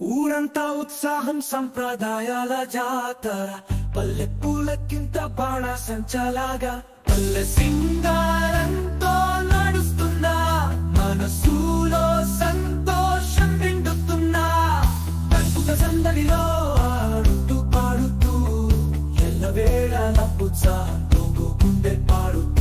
ఊరంతా ఉత్సాహం సంప్రదాయాల జాతర పల్లె పూలకింత బాణ సంచలాగా పల్లె సింగారంతో నడుస్తున్నా మనసులో సంతోషం నిండుతున్నా కల్పుక సందడిలో ఆడుతూ పాడుతూ ఎల్లవేళ ఉత్సాహంతో గుండె పాడుతూ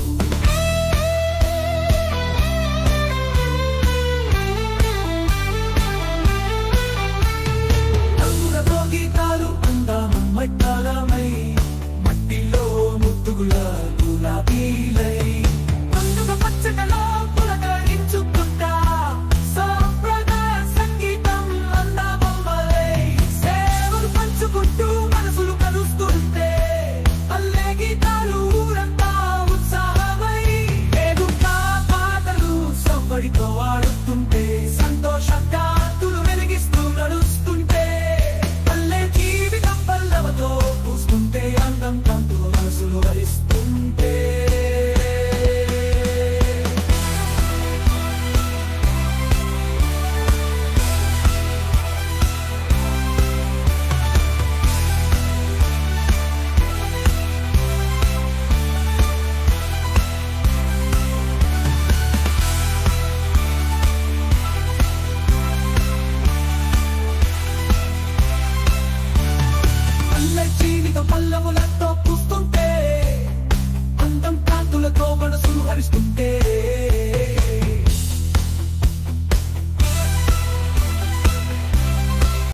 రంగులతో గీతాలు అందమై మట్టిలో ముత్తుగుల గులాబీలై పండుగ పచ్చకలో పులకరించుకుంటా సాంప్రదాయ సంగీతం అందబొమ్మలై సేవలు పంచుకుంటూ మనసులు కలుస్తుంటే పల్లె గీతాలు ఊరంతా ఉత్సాహమై వేడుక పాటలు సవ్వడితో ఆడుతుంటే సంతోషంగా తులు వెలిగిస్తూ నడుస్తుంటే పల్లె జీవితం పల్లవతో పూస్తుంటే అందం కంతులు మనసులు వరిస్తుంటే పల్లె జీవితం పల్లవులతో పూస్తుంటే